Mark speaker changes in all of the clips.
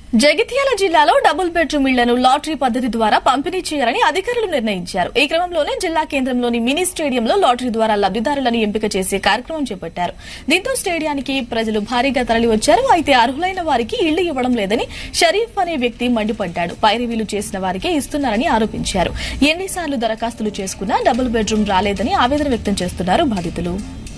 Speaker 1: జగిత్యాల జిల్లాలో double bedroom ఇళ్లను lottery పద్ధతి ద్వారా పంపిణీ చేయాలని అధికారులు నిర్ణయించారు ఈ క్రమంలోనే జిల్లా కేంద్రంలోని మినీ స్టేడియంలో లాటరీ ద్వారా లబ్దిదారులను ఎంపిక చేసే కార్యక్రమం చేపట్టారు దీంతో స్టేడియానికి ప్రజలు భారీగా తరలివచ్చారు అయితే అర్హులైన వారికి ఇళ్లు ఇవ్వడం లేదని షరీఫ్ అనే వ్యక్తి మండిపడ్డాడు పైరవీలు చేసిన వారికే ఇస్తున్నారని ఆరోపించారు ఎన్నిసార్లు దరఖాస్తులు చేసుకున్నా డబుల్ బెడ్రూమ్ రాలేదని ఆవేదన వ్యక్తం చేస్తున్నారు బాధితులు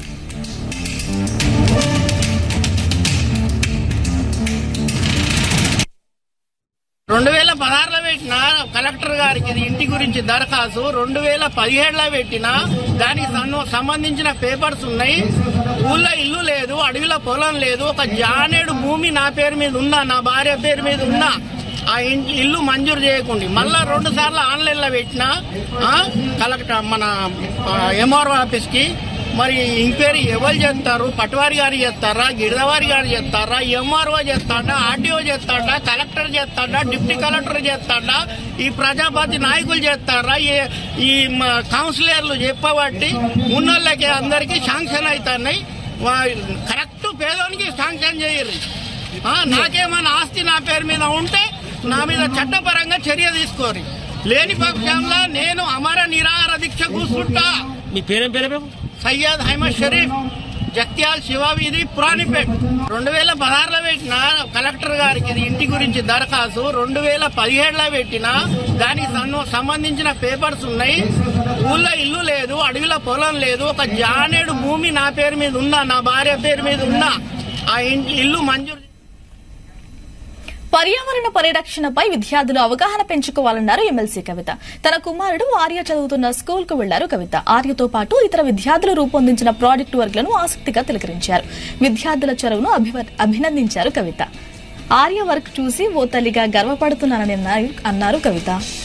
Speaker 2: రెండు వేల పదహారులో పెట్టిన కలెక్టర్ గారికి ఇది ఇంటి గురించి దరఖాస్తు రెండు వేల పదిహేడులో పెట్టిన దానికి సన్ను- సంబంధించిన పేపర్స్ ఉన్నాయి ఊళ్ళో ఇల్లు లేదు అడవిలో పొలం లేదు ఒక జానేడు భూమి నా పేరు మీద ఉన్నా నా భార్య పేరు మీద ఉన్నా ఆ ఇంటి ఇల్లు మంజూరు చేయకుండా మళ్ళా రెండు సార్లు ఆన్లైన్ లో పెట్టిన ఆ, కలెక్టర్ మన ఎంఆర్ఓ ఆఫీస్ కి మరి ఎంక్వైరీ ఎవరు చేస్తారు పట్వారి గారు చేస్తారా గిరిదవారి గారు చేస్తారా ఎంఆర్ఓ చేస్తాడా ఆర్డీఓ చేస్తాడా కలెక్టర్ చేస్తాడా డిప్యూటీ కలెక్టర్ చేస్తాడా ఈ ప్రజాపతి నాయకులు చేస్తారా ఈ- ఈ మ- కౌన్సిలర్లు చెప్పబట్టి ఉన్నోళ్ళకి అందరికి శాంక్షన్ అవుతున్నాయి వా- కరెక్ట్ పేదోనికి శాంక్షన్ చేయరు ఆ, నాకేమైనా ఆస్తి నా పేరు మీద ఉంటే నా మీద చట్టపరంగా చర్య తీసుకోరు లేని పక్షంలో నేను అమర నిరాహార దీక్ష కూర్చుంటా
Speaker 3: మీ పేరేం పేరే బాబు
Speaker 2: సయ్యద్ అహ్మద్ షరీఫ్ జగ్త్యాల్ శివావీధి పురాణిపేట్ రెండు వేల పదహారులో పెట్టిన కలెక్టర్ గారికి ఇది ఇంటి గురించి దరఖాస్తు రెండు వేల పదిహేడులో పెట్టిన దానికి సన్ను- సంబంధించిన పేపర్స్ ఉన్నాయి ఊళ్ళో ఇల్లు లేదు అడవిలో పొలం లేదు ఒక జానేడు భూమి నా పేరు మీద ఉన్నా నా భార్య పేరు మీద ఉన్నా ఆ ఇంటి ఇల్లు మంజూరు
Speaker 1: పర్యావరణ పరిరక్షణపై విద్యార్థులు అవగాహన పెంచుకోవాలన్నారు ఎమ్మెల్సీ కవిత తన కుమారుడు ఆర్య చదువుతున్న స్కూల్ కు వెళ్లారు కవిత ఆర్యతో పాటు ఇతర విద్యార్థులు రూపొందించిన ప్రాజెక్టు వర్క్లను ఆసక్తిగా తిలకరించారు విద్యార్థుల చొరవను అభివ- అభినందించారు కవిత ఆర్య వర్క్ చూసి ఓ తల్లిగా గర్వపడుతున్నానని అన్నారు- అన్నారు కవిత